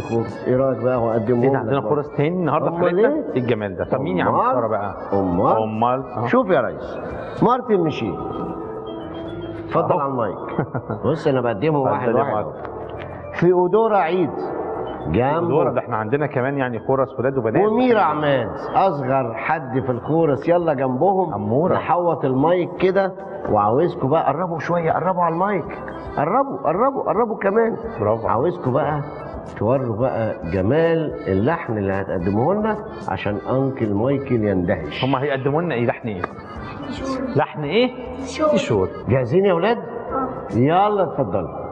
خورس ايه رايك بقى واقدمه ايه ده عندنا خرس تاني النهارده في أمال حلقتنا إيه؟ ايه الجمال ده طب مين يا عم أمال؟ ساره بقى امال امال أهو. شوف يا ريس مارتن مشي اتفضل أهو. على المايك بص انا بقدمه واحد اتفضل يا واحد مارتن. فيودورا عيد دورة جنبه ده احنا عندنا كمان يعني خرس ولاد وبنات وميرا عماد اصغر حد في الكورس يلا جنبهم أمورة. نحوط المايك كده وعاوزكم بقى قربوا شويه قربوا على المايك قربوا قربوا قربوا كمان برافو. عاوزكم بقى توروا بقى جمال اللحن اللي هتقدموه لنا عشان انكل مايكل يندهش هم هيقدموا لنا ايه لحن ايه لحن ايه شور. تيشور جاهزين يا اولاد يلا اتفضلوا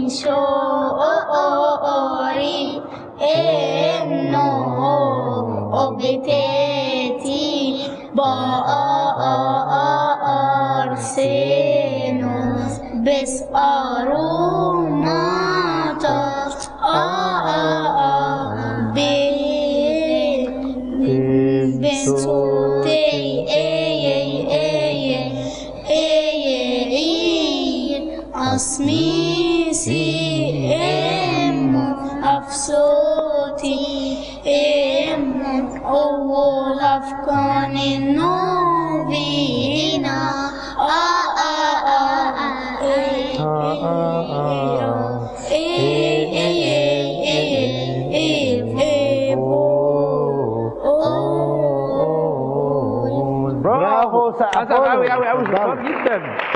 Tishori eno obiteti ba arsenos bes arumata a be besote ey ey ey ey ey asmi si em afsoti em اول افكان نوبينا آ آ آ برافو حسن قوي قوي قوي اتفضلوا. شطار جدا